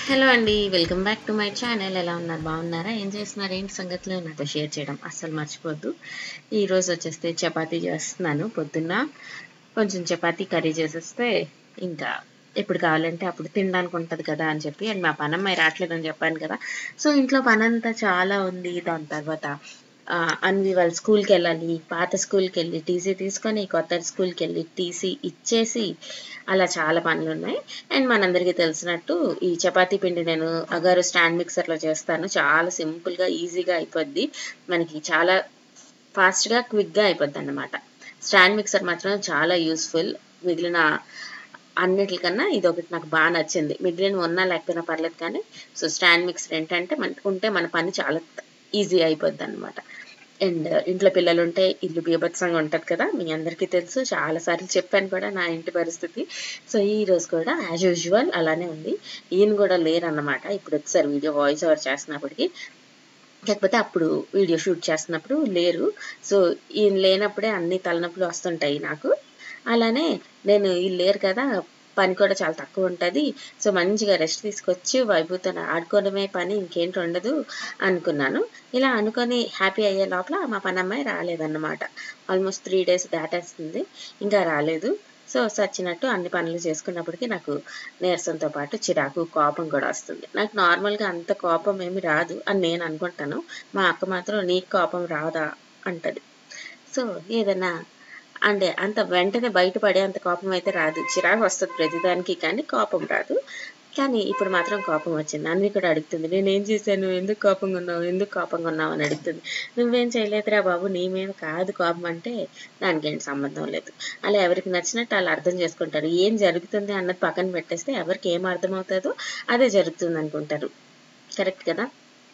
hello అండి welcome back to my channel ఎలా ఉన్నారు బాగున్నారా ఏం చేస్తున్నారు ఏంటి సంగతులు నాతో షేర్ చేయడం అస్సలు మర్చిపోద్దు ఈ రోజు వచ్చేస్తే చపాతీ చేస్తున్నాను పొద్దున్న కొంచెం చపాతీ కర్రీ చేసేస్తే ఇంకా ఎప్పుడు కావాలంటే అప్పుడు తినడానికి ఉంటుంది కదా అని చెప్పి అండ్ మా పనమ్మాయి రావట్లేదని చెప్పాను కదా సో ఇంట్లో పనంతా చాలా ఉంది దాని తర్వాత ఆ, అన్వి వాళ్ళ స్కూల్కి వెళ్ళాలి పాత స్కూల్కి వెళ్ళి టీసీ తీసుకొని కొత్త స్కూల్కి వెళ్ళి టీసీ ఇచ్చేసి అలా చాలా పనులు ఉన్నాయి అండ్ మనందరికీ తెలిసినట్టు ఈ చపాతీ పిండి నేను అగారు స్టాండ్ మిక్సర్లో చేస్తాను చాలా సింపుల్గా ఈజీగా అయిపోద్ది మనకి చాలా ఫాస్ట్గా క్విక్గా అయిపోద్ది అన్నమాట స్టాండ్ మిక్సర్ మాత్రం చాలా యూస్ఫుల్ మిగిలిన అన్నిటికన్నా ఇది ఒకటి నాకు బాగా నచ్చింది మిగిలిన ఉన్నా లేకపోయినా పర్లేదు కానీ సో స్టాండ్ మిక్సర్ ఏంటంటే మన ఉంటే మన పని చాలా ఈజీ అయిపోద్ది అనమాట అండ్ ఇంట్లో పిల్లలు ఉంటే ఇల్లు బీభత్సంగా ఉంటుంది కదా మీ అందరికీ తెలుసు చాలాసార్లు చెప్పాను కూడా నా ఇంటి పరిస్థితి సో ఈ రోజు కూడా యాజ్ యూజువల్ అలానే ఉంది ఈయన కూడా లేరు అన్నమాట ఇప్పుడు వచ్చారు వీడియో వాయిస్ ఓవర్ చేస్తున్నప్పటికీ కాకపోతే అప్పుడు వీడియో షూట్ చేస్తున్నప్పుడు లేరు సో ఈయన లేనప్పుడే అన్ని తలనొప్పులు వస్తుంటాయి నాకు అలానే నేను వీళ్ళు లేరు కదా పని కూడా చాలా తక్కువ ఉంటుంది సో మంచిగా రెస్ట్ తీసుకొచ్చి వైభూతో ఆడుకోవడమే పని ఇంకేంటి ఉండదు అనుకున్నాను ఇలా అనుకొని హ్యాపీ అయ్యే లోపల మా పని అమ్మాయి రాలేదన్నమాట ఆల్మోస్ట్ త్రీ డేస్ దాటేస్తుంది ఇంకా రాలేదు సో సచ్చినట్టు అన్ని పనులు చేసుకున్నప్పటికీ నాకు నీరసంతో పాటు చిరాకు కోపం కూడా వస్తుంది నాకు నార్మల్గా అంత కోపం ఏమి రాదు అని నేను అనుకుంటాను మా అక్క మాత్రం నీకు కోపం రాదా అంటది సో ఏదైనా అంటే అంత వెంటనే బయటపడే అంత కోపం అయితే రాదు చిరాకు వస్తుంది ప్రతిదానికి కానీ కోపం రాదు కానీ ఇప్పుడు మాత్రం కోపం వచ్చింది అన్ని కూడా అడుగుతుంది నేను ఏం చేశాను ఎందుకు కోపంగా ఉన్నావు ఎందుకు కోపంగా ఉన్నావు అని అడుగుతుంది నువ్వేం చేయలేదురా బాబు నీ మీద కాదు కోపం అంటే దానికి ఏంటి సంబంధం లేదు అలా ఎవరికి నచ్చినట్టు వాళ్ళు అర్థం చేసుకుంటారు ఏం జరుగుతుంది అన్నది పక్కన పెట్టేస్తే ఎవరికి ఏం అర్థమవుతుందో అదే జరుగుతుంది అనుకుంటారు కరెక్ట్ కదా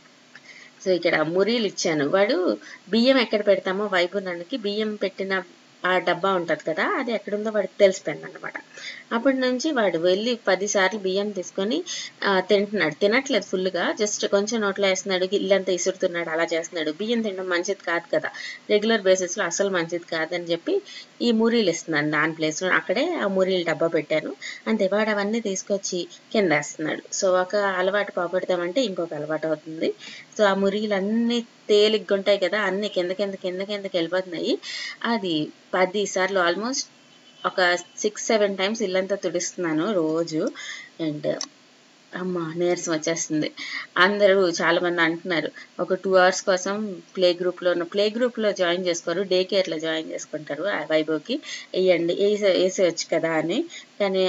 సో ఇక్కడ మురీలు ఇచ్చాను వాడు బియ్యం ఎక్కడ పెడతామో వైపునానికి బియ్యం పెట్టిన ఆ డబ్బా ఉంటుంది కదా అది ఎక్కడుందో వాడికి తెలిసిపోయింది అనమాట అప్పటి నుంచి వాడు వెళ్ళి పదిసార్లు బియ్యం తీసుకొని ఆ, తింటున్నాడు తినట్లేదు ఫుల్గా జస్ట్ కొంచెం నోట్లో వేస్తున్నాడు ఇల్లంతా ఇసురుతున్నాడు అలా చేస్తున్నాడు బియ్యం తినడం మంచిది కాదు కదా రెగ్యులర్ బేసిస్లో అసలు మంచిది కాదని చెప్పి ఈ మురీలు ఇస్తున్నాను దాని ప్లేస్లో అక్కడే ఆ మురీలు డబ్బా పెట్టాను అంతే వాడు అవన్నీ తీసుకొచ్చి కింద వేస్తున్నాడు సో ఒక అలవాటు పోగొడతామంటే ఇంకొక అలవాటు అవుతుంది సో ఆ మురీలు అన్నీ తేలిగ్గా ఉంటాయి కదా అన్ని కింద కింద కింద కిందకి వెళ్ళిపోతున్నాయి అది పది సార్లు ఆల్మోస్ట్ ఒక సిక్స్ సెవెన్ టైమ్స్ ఇల్లంతా తుడిస్తున్నాను రోజు అండ్ అమ్మ నీరసం వచ్చేస్తుంది అందరూ చాలా మంది అంటున్నారు ఒక టూ అవర్స్ కోసం ప్లే గ్రూప్లో ప్లే గ్రూప్లో జాయిన్ చేసుకోరు డే కేర్లో జాయిన్ చేసుకుంటారు ఆ వైభవ్కి వేయండి వేసే వేసేయచ్చు కదా అని కానీ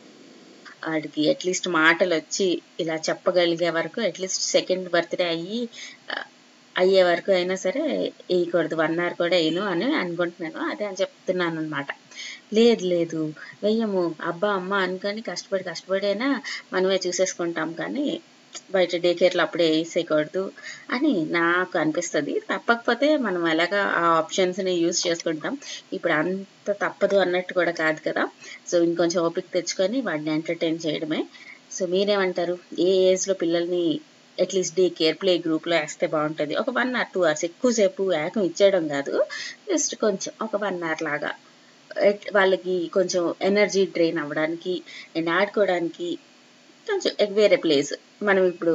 వాడికి అట్లీస్ట్ మాటలు వచ్చి ఇలా చెప్పగలిగే వరకు అట్లీస్ట్ సెకండ్ బర్త్డే అయ్యి ఆ, అయ్యే వరకు అయినా సరే వేయకూడదు వన్ అవర్ కూడా వేయను అని అనుకుంటున్నాను అదే అని చెప్తున్నాను అనమాట లేదు లేదు వెయ్యము అబ్బా అమ్మ అనుకొని కష్టపడి కష్టపడైనా మనమే చూసేసుకుంటాం కానీ బయట డే కేర్లో అప్పుడే వేసేయకూడదు అని నాకు అనిపిస్తుంది తప్పకపోతే మనం ఎలాగా ఆ ఆప్షన్స్ని యూస్ చేసుకుంటాం ఇప్పుడు అంత తప్పదు అన్నట్టు కూడా కాదు కదా సో ఇంకొంచెం ఓపిక తెచ్చుకొని వాడిని ఎంటర్టైన్ చేయడమే సో మీరేమంటారు ఏ ఏజ్లో పిల్లల్ని అట్లీస్ట్ డే కేర్ ప్లే గ్రూప్లో వేస్తే బాగుంటుంది ఒక వన్ అవర్ టూ అవర్స్ ఎక్కువసేపు ఏకం ఇచ్చేయడం కాదు జస్ట్ కొంచెం ఒక వన్ అవర్ లాగా ఎట్- వాళ్ళకి కొంచెం ఎనర్జీ డ్రైన్ అవ్వడానికి అండ్ ఆడుకోవడానికి కొంచెం ఎగ్ వేరే ప్లేస్ మనం ఇప్పుడు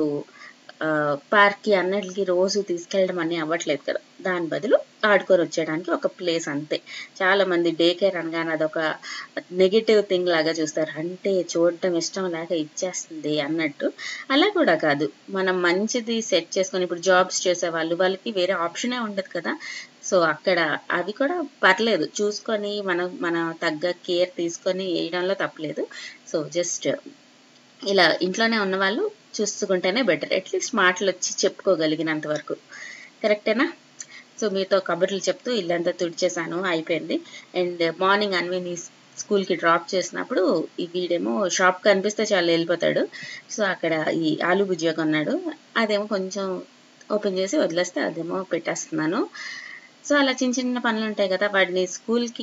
పార్క్కి అన్నిటికి రోజు తీసుకెళ్ళడం అని అవ్వట్లేదు కదా దాని బదులు ఆడుకొని వచ్చేయడానికి ఒక ప్లేస్ అంతే చాలా మంది డే కేర్ అనగానే అదొక నెగిటివ్ థింగ్ లాగా చూస్తారు అంటే చూడటం ఇష్టం లేక ఇచ్చేస్తుంది అన్నట్టు అలా కూడా కాదు మనం మంచిది సెట్ చేసుకొని ఇప్పుడు జాబ్స్ చేసే వాళ్ళు వాళ్ళకి వేరే ఆప్షనే ఉండదు కదా సో అక్కడ అవి కూడా పర్లేదు చూసుకొని మనం మన తగ్గ కేర్ తీసుకొని వేయడంలో తప్పలేదు సో జస్ట్ ఇలా ఇంట్లోనే ఉన్న వాళ్ళు చూసుకుంటేనే బెటర్ అట్లీస్ట్ మాటలు వచ్చి చెప్పుకోగలిగినంత వరకు కరెక్టేనా సో మీతో కబుర్లు చెప్తూ ఇల్లంతా తుడిచేసాను అయిపోయింది అండ్ మార్నింగ్ అన్విని స్కూల్కి డ్రాప్ చేసినప్పుడు ఈ వీడేమో షాప్ కనిపిస్తే చాలా వెళ్ళిపోతాడు సో అక్కడ ఈ ఆలు భుజియా కొన్నాడు అదేమో కొంచెం ఓపెన్ చేసి వదిలేస్తే అదేమో పెట్టేస్తున్నాను సో అలా చిన్న చిన్న పనులు ఉంటాయి కదా వాడిని స్కూల్కి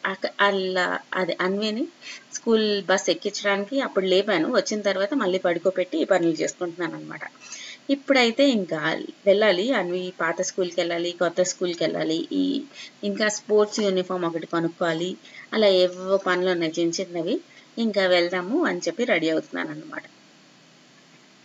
అలా అదే అన్వేని స్కూల్ బస్ ఎక్కించడానికి అప్పుడు లేపాను వచ్చిన తర్వాత మళ్ళీ పడుకోబెట్టి ఈ పనులు చేసుకుంటున్నాను అనమాట ఇప్పుడైతే ఇంకా వెళ్ళాలి అన్వి పాత స్కూల్కి వెళ్ళాలి కొత్త స్కూల్కి వెళ్ళాలి ఈ ఇంకా స్పోర్ట్స్ యూనిఫామ్ ఒకటి కొనుక్కోవాలి అలా ఏవో పనులు ఉన్నాయి చిన్న చిన్నవి ఇంకా వెళ్దాము అని చెప్పి రెడీ అవుతున్నాను అనమాట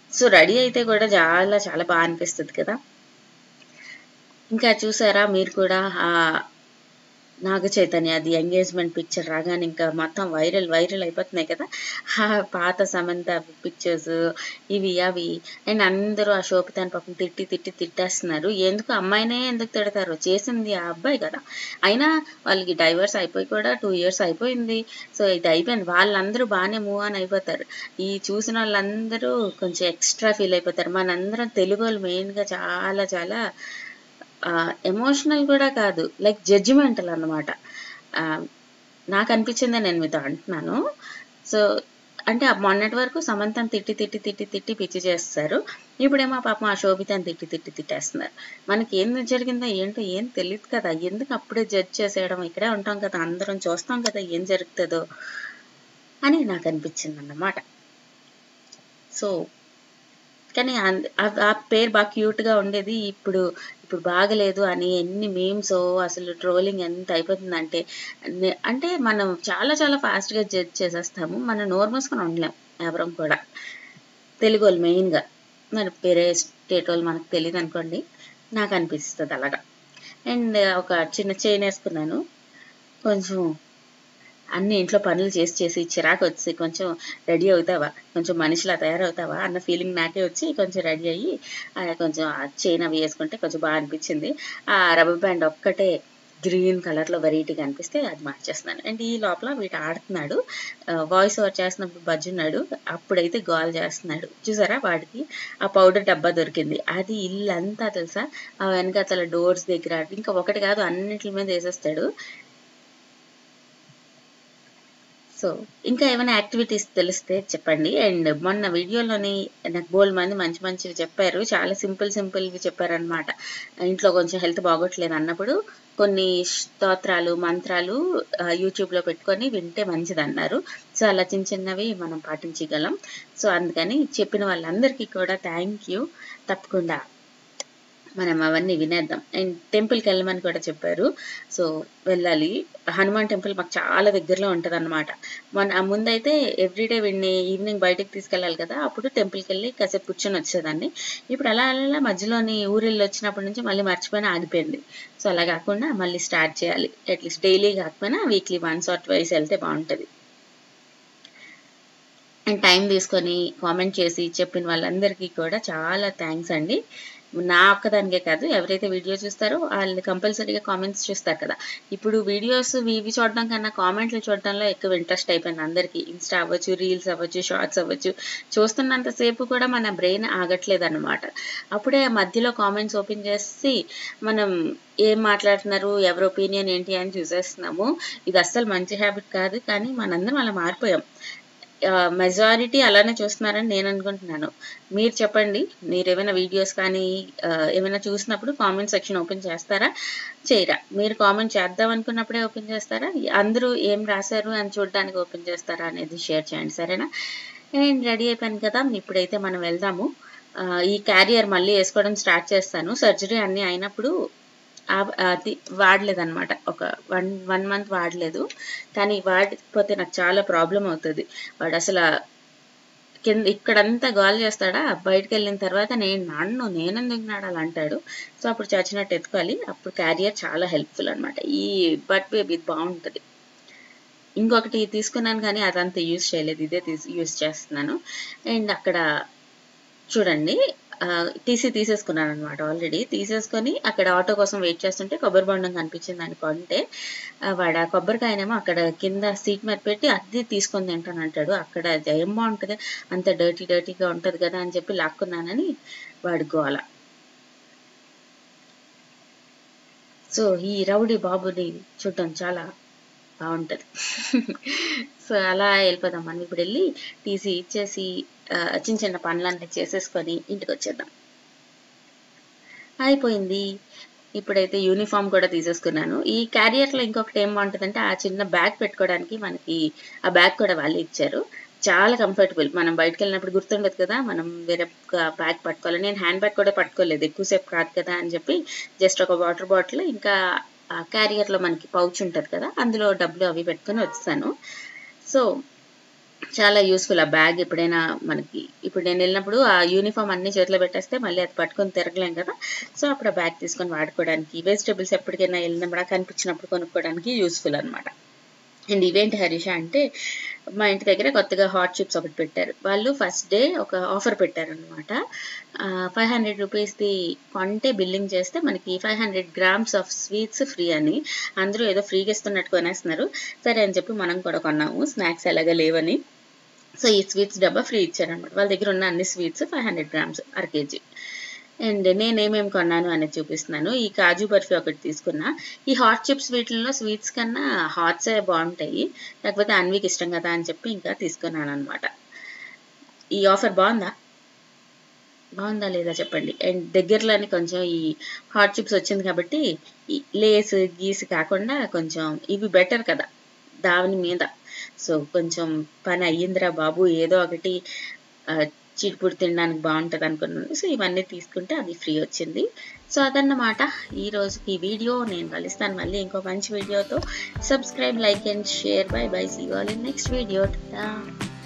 సో రెడీ అయితే కూడా చాలా చాలా బాగా అనిపిస్తుంది కదా ఇంకా చూసారా మీరు కూడా ఆ నాగ చైతన్య అది ఎంగేజ్మెంట్ పిక్చర్ రాగానే ఇంకా మొత్తం వైరల్ వైరల్ అయిపోతున్నాయి కదా ఆ పాత సమంత పిక్చర్స్ ఇవి అవి అండ్ అందరూ ఆ శోభితాన్ని పాపం తిట్టి తిట్టి తిట్టేస్తున్నారు ఎందుకు అమ్మాయినే ఎందుకు తిడతారు చేసింది ఆ అబ్బాయి కదా అయినా వాళ్ళకి డైవర్స్ అయిపోయి కూడా టూ ఇయర్స్ అయిపోయింది సో ఇది అయిపోయింది వాళ్ళందరూ బాగానే మూవ్ ఆన్ అయిపోతారు ఈ చూసిన వాళ్ళందరూ కొంచెం ఎక్స్ట్రా ఫీల్ అయిపోతారు మనందరం తెలుగు వాళ్ళు మెయిన్గా చాలా చాలా ఎమోషనల్ కూడా కాదు లైక్ జడ్జిమెంటల్ అన్నమాట నాకు అనిపించిందే నేను మీతో అంటున్నాను సో అంటే ఆ మొన్నటి వరకు సమంతను తిట్టి తిట్టి తిట్టి తిట్టి పిచ్చి చేస్తారు ఇప్పుడేమో పాపం ఆ శోభితని తిట్టి తిట్టి తిట్టేస్తున్నారు మనకి ఏం జరిగిందో ఏంటో ఏం తెలియదు కదా ఎందుకు అప్పుడే జడ్జ్ చేసేయడం ఇక్కడే ఉంటాం కదా అందరం చూస్తాం కదా ఏం జరుగుతుందో అని నాకు అనిపించింది అన్నమాట సో కానీ ఆ పేరు బాగా క్యూట్గా ఉండేది ఇప్పుడు ఇప్పుడు బాగలేదు అని ఎన్ని మీమ్స్ అసలు ట్రోలింగ్ ఎంత అయిపోతుందంటే అంటే మనం చాలా చాలా ఫాస్ట్గా జడ్జ్ చేసేస్తాము మనం నోరు మూసుకొని ఉండలేం ఎవరం కూడా తెలుగు వాళ్ళు మెయిన్గా మరి వేరే స్టేట్ వాళ్ళు మనకు తెలియదు అనుకోండి నాకు అనిపిస్తుంది అలాగా అండ్ ఒక చిన్న చైన్ వేసుకున్నాను కొంచెం అన్ని ఇంట్లో పనులు చేసి చేసి చిరాకు వచ్చి కొంచెం రెడీ అవుతావా కొంచెం మనిషిలా తయారవుతావా అన్న ఫీలింగ్ నాకే వచ్చి కొంచెం రెడీ అయ్యి కొంచెం ఆ చైన్ అవి వేసుకుంటే కొంచెం బాగా అనిపించింది ఆ రబ్బర్ బ్యాండ్ ఒక్కటే గ్రీన్ కలర్లో వెరైటీగా అనిపిస్తే అది మార్చేస్తున్నాను అండ్ ఈ లోపల వీటి ఆడుతున్నాడు వాయిస్ ఓవర్ చేస్తున్నప్పుడు బజ్జున్నాడు అప్పుడైతే గోల్ చేస్తున్నాడు చూసారా వాడికి ఆ పౌడర్ డబ్బా దొరికింది అది ఇల్లంతా తెలుసా ఆ వెనకాతల డోర్స్ దగ్గర ఇంకా ఒకటి కాదు అన్నింటి మీద వేసేస్తాడు సో ఇంకా ఏమైనా యాక్టివిటీస్ తెలిస్తే చెప్పండి అండ్ మొన్న వీడియోలోని నాకు బోల్డ్ మంది మంచి మంచివి చెప్పారు చాలా సింపుల్ సింపుల్వి చెప్పారనమాట ఇంట్లో కొంచెం హెల్త్ బాగోట్లేదు అన్నప్పుడు కొన్ని స్తోత్రాలు మంత్రాలు యూట్యూబ్లో పెట్టుకొని వింటే మంచిది అన్నారు సో అలా చిన్న చిన్నవి మనం పాటించగలం సో అందుకని చెప్పిన వాళ్ళందరికీ కూడా థ్యాంక్ యూ తప్పకుండా మనం అవన్నీ వినేద్దాం అండ్ టెంపుల్కి వెళ్ళమని కూడా చెప్పారు సో వెళ్ళాలి హనుమాన్ టెంపుల్ మాకు చాలా దగ్గరలో ఉంటుంది అనమాట మన ముందైతే ఎవ్రీడే వీడిని ఈవినింగ్ బయటకు తీసుకెళ్ళాలి కదా అప్పుడు టెంపుల్కి వెళ్ళి కాసేపు కూర్చొని వచ్చేదాన్ని ఇప్పుడు అలా అలా మధ్యలోని ఊరిల్లు వచ్చినప్పటి నుంచి మళ్ళీ మర్చిపోయినా ఆగిపోయింది సో అలా కాకుండా మళ్ళీ స్టార్ట్ చేయాలి అట్లీస్ట్ డైలీ కాకపోయినా వీక్లీ వన్స్ ఆర్ ట్వైస్ వెళ్తే బాగుంటుంది అండ్ టైం తీసుకొని కామెంట్ చేసి చెప్పిన వాళ్ళందరికీ కూడా చాలా థ్యాంక్స్ అండి నా ఒక్కదానికే కాదు ఎవరైతే వీడియో చూస్తారో వాళ్ళు కంపల్సరీగా కామెంట్స్ చూస్తారు కదా ఇప్పుడు వీడియోస్ ఇవి చూడడం కన్నా కామెంట్లు చూడడంలో ఎక్కువ ఇంట్రెస్ట్ అయిపోయింది అందరికీ ఇన్స్టా అవ్వచ్చు రీల్స్ అవ్వచ్చు షార్ట్స్ అవ్వచ్చు చూస్తున్నంతసేపు కూడా మన బ్రెయిన్ ఆగట్లేదు అనమాట అప్పుడే మధ్యలో కామెంట్స్ ఓపెన్ చేసి మనం ఏం మాట్లాడుతున్నారు ఎవరి ఒపీనియన్ ఏంటి అని చూసేస్తున్నాము ఇది అస్సలు మంచి హ్యాబిట్ కాదు కానీ మనందరం అలా మారిపోయాం మెజారిటీ అలానే చూస్తున్నారని నేను అనుకుంటున్నాను మీరు చెప్పండి మీరు ఏమైనా వీడియోస్ కానీ ఏమైనా చూసినప్పుడు కామెంట్ సెక్షన్ ఓపెన్ చేస్తారా చేయరా మీరు కామెంట్ చేద్దాం అనుకున్నప్పుడే ఓపెన్ చేస్తారా అందరూ ఏం రాశారు అని చూడడానికి ఓపెన్ చేస్తారా అనేది షేర్ చేయండి సరేనా నేను రెడీ అయిపోయాను కదా ఇప్పుడైతే మనం వెళ్దాము ఈ క్యారియర్ మళ్ళీ వేసుకోవడం స్టార్ట్ చేస్తాను సర్జరీ అన్నీ అయినప్పుడు అది వాడలేదన్నమాట ఒక వన్ వన్ మంత్ వాడలేదు కానీ వాడిపోతే నాకు చాలా ప్రాబ్లం అవుతుంది వాడు అసలు కింద ఇక్కడంతా గాల్ చేస్తాడా బయటకు వెళ్ళిన తర్వాత నేను నాన్ను నేనెందుకు నాడాలి అంటాడు సో అప్పుడు చచ్చినట్టు ఎత్తుకోవాలి అప్పుడు క్యారియర్ చాలా హెల్ప్ఫుల్ అనమాట ఈ బట్ బేబీ ఇది బాగుంటుంది ఇంకొకటి తీసుకున్నాను కానీ అదంతా యూజ్ చేయలేదు ఇదే తీసి యూజ్ చేస్తున్నాను అండ్ అక్కడ చూడండి టీసీ తీసేసుకున్నాను అనమాట ఆల్రెడీ తీసేసుకొని అక్కడ ఆటో కోసం వెయిట్ చేస్తుంటే కొబ్బరి బొండం కనిపించింది అనుకుంటే వాడు ఆ కొబ్బరికాయనేమో అక్కడ కింద సీట్ మీద పెట్టి అది తీసుకొని తింటాను అంటాడు అక్కడ ఏం బాగుంటుంది అంత డర్టీ డర్టీగా ఉంటుంది కదా అని చెప్పి లాక్కున్నానని వాడు గోల సో ఈ రౌడీ బాబుని చూడటం చాలా బాగుంటుంది సో అలా వెళ్ళిపోదాం మనం ఇప్పుడు వెళ్ళి టీసీ ఇచ్చేసి చిన్న చిన్న పనులన్నీ చేసేసుకొని ఇంటికి వచ్చేద్దాం అయిపోయింది ఇప్పుడైతే యూనిఫామ్ కూడా తీసేసుకున్నాను ఈ క్యారియర్లో ఇంకొకటి ఏం బాగుంటుందంటే ఆ చిన్న బ్యాగ్ పెట్టుకోవడానికి మనకి ఆ బ్యాగ్ కూడా వాళ్ళు ఇచ్చారు చాలా కంఫర్టబుల్ మనం బయటకు వెళ్ళినప్పుడు గుర్తుండదు కదా మనం వేరే బ్యాగ్ పట్టుకోవాలి నేను హ్యాండ్ బ్యాగ్ కూడా పట్టుకోలేదు ఎక్కువసేపు కాదు కదా అని చెప్పి జస్ట్ ఒక వాటర్ బాటిల్ ఇంకా క్యారియర్లో మనకి పౌచ్ ఉంటుంది కదా అందులో డబ్బులు అవి పెట్టుకొని వచ్చాను సో చాలా యూస్ఫుల్ ఆ బ్యాగ్ ఎప్పుడైనా మనకి ఇప్పుడు నేను వెళ్ళినప్పుడు ఆ యూనిఫామ్ అన్ని చేతిలో పెట్టేస్తే మళ్ళీ అది పట్టుకొని తిరగలేం కదా సో అప్పుడు ఆ బ్యాగ్ తీసుకొని వాడుకోవడానికి వెజిటబుల్స్ ఎప్పటికైనా వెళ్ళినప్పుడు కనిపించినప్పుడు కొనుక్కోవడానికి యూస్ఫుల్ అనమాట అండ్ ఇవేంటి హరీష అంటే మా ఇంటి దగ్గర కొత్తగా హాట్ చిప్స్ ఒకటి పెట్టారు వాళ్ళు ఫస్ట్ డే ఒక ఆఫర్ పెట్టారనమాట ఫైవ్ హండ్రెడ్ రూపీస్ది కొంటే బిల్లింగ్ చేస్తే మనకి five hundred grams of sweets free అని అందరూ ఏదో ఫ్రీగా ఇస్తున్నట్టు కొనేస్తున్నారు సరే అని చెప్పి మనం కూడా కొన్నాము స్నాక్స్ ఎలాగా లేవని సో ఈ స్వీట్స్ డబ్బా ఫ్రీ ఇచ్చారనమాట వాళ్ళ దగ్గర ఉన్న అన్ని స్వీట్స్ ఫైవ్ హండ్రెడ్ గ్రామ్స్ అర కేజీ అండ్ నేనేమేమి కొన్నాను అనేది చూపిస్తున్నాను ఈ కాజు బర్ఫీ ఒకటి తీసుకున్నా ఈ హాట్ చిప్స్ వీటిల్లో స్వీట్స్ కన్నా హాట్సే బాగుంటాయి లేకపోతే అన్వికి ఇష్టం కదా అని చెప్పి ఇంకా తీసుకున్నాను అనమాట ఈ ఆఫర్ బాగుందా బాగుందా లేదా చెప్పండి అండ్ దగ్గరలోని కొంచెం ఈ హాట్ చిప్స్ వచ్చింది కాబట్టి ఈ లేస్ గీస్ కాకుండా కొంచెం ఇవి బెటర్ కదా దాని మీద సో కొంచెం పని అయ్యిందిరా బాబు ఏదో ఒకటి చిటుపుడు తినడానికి బాగుంటుంది అనుకున్నాను సో ఇవన్నీ తీసుకుంటే అది ఫ్రీ వచ్చింది సో అదన్నమాట ఈ రోజుకి ఈ వీడియో నేను కలుస్తాను మళ్ళీ ఇంకో మంచి వీడియోతో subscribe like and share bye bye see all in next video